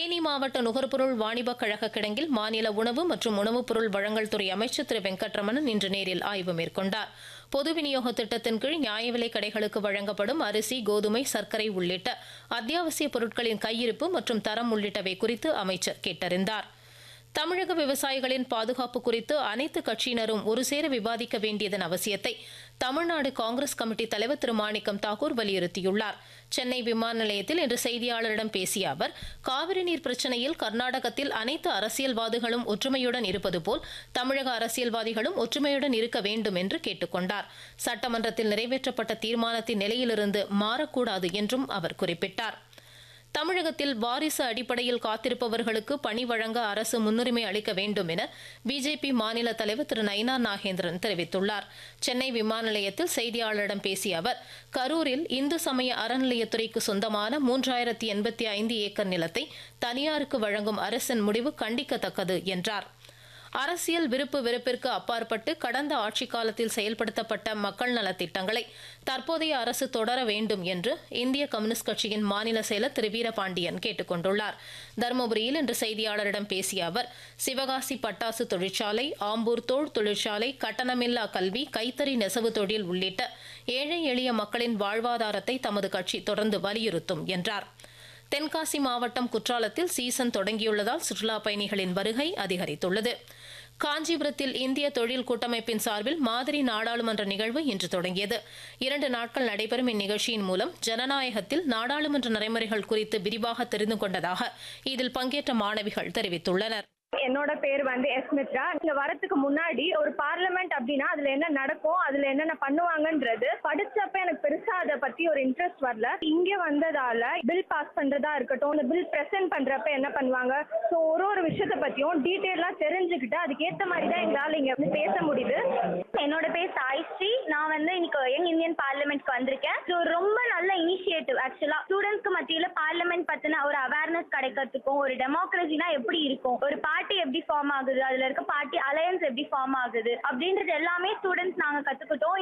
தேனி மாவட்ட நுகர்பொருள் வாணிபக் கழக கிடங்கில் மாநில உணவு மற்றும் உணவுப் பொருள் வழங்கல் துறை அமைச்சர் திரு வெங்கட்ரமணன் இன்று நேரில் ஆய்வு மேற்கொண்டார் பொது விநியோக திட்டத்தின் கீழ் நியாய விலைக் கடைகளுக்கு வழங்கப்படும் அரிசி கோதுமை சர்க்கரை உள்ளிட்ட அத்தியாவசிய பொருட்களின் கையிருப்பு மற்றும் தரம் உள்ளிட்டவை குறித்து அமைச்சர் கேட்டறிந்தார் தமிழக விவசாயிகளின் பாதுகாப்பு குறித்து அனைத்து கட்சியினரும் ஒருசேர விவாதிக்க வேண்டியதன் அவசியத்தை தமிழ்நாடு காங்கிரஸ் கமிட்டி தலைவர் திரு மாணிக்கம் தாக்கூர் வலியுறுத்தியுள்ளார் சென்னை விமான நிலையத்தில் இன்று செய்தியாளரிடம் பேசிய அவர் காவிரி நீர் பிரச்சினையில் கர்நாடகத்தில் அனைத்து அரசியல்வாதிகளும் ஒற்றுமையுடன் இருப்பது போல் தமிழக அரசியல்வாதிகளும் ஒற்றுமையுடன் இருக்க வேண்டும் என்று கேட்டுக்கொண்டார் சட்டமன்றத்தில் நிறைவேற்றப்பட்ட தீர்மானத்தின் நிலையிலிருந்து மாறக்கூடாது என்றும் அவர் குறிப்பிட்டார் தமிழகத்தில் வாரிசு அடிப்படையில் காத்திருப்பவர்களுக்கு பணி வழங்க அரசு முன்னுரிமை அளிக்க வேண்டும் என பிஜேபி மாநில தலைவர் திரு நயினார் நாகேந்திரன் தெரிவித்துள்ளார் சென்னை விமான நிலையத்தில் செய்தியாளரிடம் பேசிய அவர் கரூரில் இந்து சமய அறநிலையத்துறைக்கு சொந்தமான மூன்றாயிரத்தி எண்பத்தி ஐந்து ஏக்கர் நிலத்தை தனியாருக்கு வழங்கும் அரசின் முடிவு கண்டிக்கத்தக்கது என்றார் அரசியல் விருப்பு வெறுப்பிற்கு அப்பாற்பட்டு கடந்த ஆட்சிக் காலத்தில் செயல்படுத்தப்பட்ட மக்கள் நலத் திட்டங்களை தற்போதைய அரசு தொடர வேண்டும் என்று இந்திய கம்யூனிஸ்ட் கட்சியின் மாநில செயலர் திரு வீரபாண்டியன் கேட்டுக் கொண்டுள்ளார் தருமபுரியில் இன்று செய்தியாளரிடம் பேசிய அவர் சிவகாசி பட்டாசு தொழிற்சாலை ஆம்பூர் தோல் தொழிற்சாலை கட்டணமில்லா கல்வி கைத்தறி நெசவு தொழில் உள்ளிட்ட ஏழை எளிய மக்களின் வாழ்வாதாரத்தை தமது கட்சி தொடர்ந்து வலியுறுத்தும் என்றார் தென்காசி மாவட்டம் குற்றாலத்தில் சீசன் தொடங்கியுள்ளதால் சுற்றுலாப் பயணிகளின் வருகை அதிகரித்துள்ளது காஞ்சிபுரத்தில் இந்திய தொழில் கூட்டமைப்பின் சார்பில் மாதிரி நாடாளுமன்ற நிகழ்வு இன்று தொடங்கியது இரண்டு நாட்கள் நடைபெறும் இந்நிகழ்ச்சியின் மூலம் ஜனநாயகத்தில் நாடாளுமன்ற நடைமுறைகள் குறித்து விரிவாக தெரிந்து கொண்டதாக இதில் பங்கேற்ற மாணவிகள் தெரிவித்துள்ளனர் என்னோட பேர் வந்து எஸ் மித்ரா இங்க வரதுக்கு முன்னாடி ஒரு பார்லிமெண்ட் அப்படின்னா அதுல என்ன நடக்கும் அதுல என்னென்ன பண்ணுவாங்கன்றது படிச்சப்ப எனக்கு பெருசா அதை பத்தி ஒரு இன்ட்ரெஸ்ட் வரல இங்க வந்ததால பில் பாஸ் பண்றதா இருக்கட்டும் இந்த பில் பிரசன்ட் பண்றப்ப என்ன பண்ணுவாங்க ஸோ ஒரு ஒரு விஷயத்தை பத்தியும் டீட்டெயிலா தெரிஞ்சுக்கிட்டு அதுக்கேத்த மாதிரி தான் எங்களால இங்க வந்து பேச முடியுது என்னோட பேர் சாய்ஸ்ரீ நான் வந்து இன்னைக்கு யங் இந்தியன் பார்லிமெண்ட்க்கு வந்திருக்கேன் இது ஒரு ரொம்ப நல்ல இனிஷியேட்டிவ் ஆக்சுவலா ஸ்டூடெண்ட்ஸ்க்கு மத்தியில பார்லிமெண்ட் பத்தின ஒரு அவேர்னஸ் கிடைக்கிறதுக்கும் ஒரு டெமோக்ரஸினா எப்படி இருக்கும் ஒரு பார்ட்டி எப்படி ஃபார்ம் ஆகுது அதுல இருக்க பார்ட்டி அலையன்ஸ் எப்படி ஃபார்ம் ஆகுது அப்படின்றது எல்லாமே ஸ்டூடெண்ட்ஸ் நாங்க கத்துக்கிட்டோம்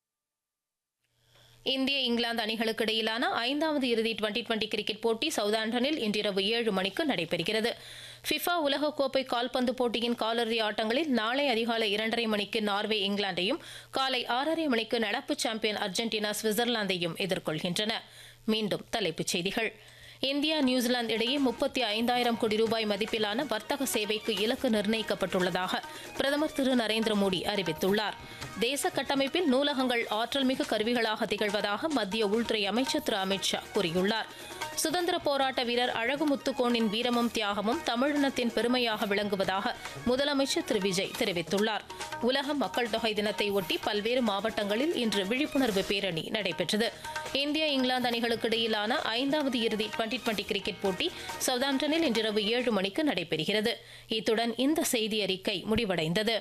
இந்திய இங்கிலாந்து அணிகளுக்கு இடையிலான ஐந்தாவது இறுதி டுவெண்டி டுவெண்டி கிரிக்கெட் போட்டி சவுதாம்டனில் இன்றிரவு ஏழு மணிக்கு நடைபெறுகிறது ஃபிஃபா உலகக்கோப்பை கால்பந்து போட்டியின் காலிறுதி ஆட்டங்களில் நாளை அதிகாலை இரண்டரை மணிக்கு நார்வே இங்கிலாந்தையும் காலை ஆறரை மணிக்கு நடப்பு சாம்பியன் அர்ஜென்டினா சுவிட்சர்லாந்தையும் எதிர்கொள்கின்றன மீண்டும் தலைப்புச் செய்திகள் இந்தியா நியூசிலாந்து இடையே முப்பத்தி ஐந்தாயிரம் கோடி ரூபாய் மதிப்பிலான வர்த்தக சேவைக்கு இலக்கு நிர்ணயிக்கப்பட்டுள்ளதாக பிரதமர் திரு நரேந்திர மோடி அறிவித்துள்ளார் தேச கட்டமைப்பில் நூலகங்கள் ஆற்றல் மிகு கருவிகளாக திகழ்வதாக மத்திய உள்துறை அமைச்சர் திரு அமித் ஷா கூறியுள்ளார் சுதந்திர போராட்ட வீரர் அழகு முத்துக்கோனின் வீரமும் தியாகமும் தமிழினத்தின் பெருமையாக விளங்குவதாக முதலமைச்சர் திரு விஜய் தெரிவித்துள்ளார் உலக மக்கள் தொகை தினத்தை ஒட்டி பல்வேறு மாவட்டங்களில் இன்று விழிப்புணர்வு பேரணி நடைபெற்றது இந்திய இங்கிலாந்து அணிகளுக்கு இடையிலான ஐந்தாவது இறுதி டுவெண்டி டுவெண்டி கிரிக்கெட் போட்டி சவுதாம்டனில் இன்றிரவு ஏழு மணிக்கு நடைபெறுகிறது இத்துடன் இந்த செய்தி அறிக்கை முடிவடைந்தது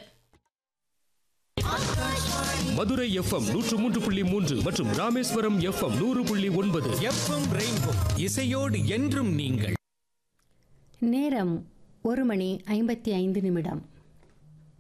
மதுரை எஃப்எம் நூற்று மூன்று புள்ளி மூன்று மற்றும் ராமேஸ்வரம் எஃப்எம் நூறு புள்ளி ஒன்பது எஃப்எம் ரெயின்போ இசையோடு என்றும் நீங்கள் நேரம் ஒரு மணி ஐம்பத்தி ஐந்து நிமிடம்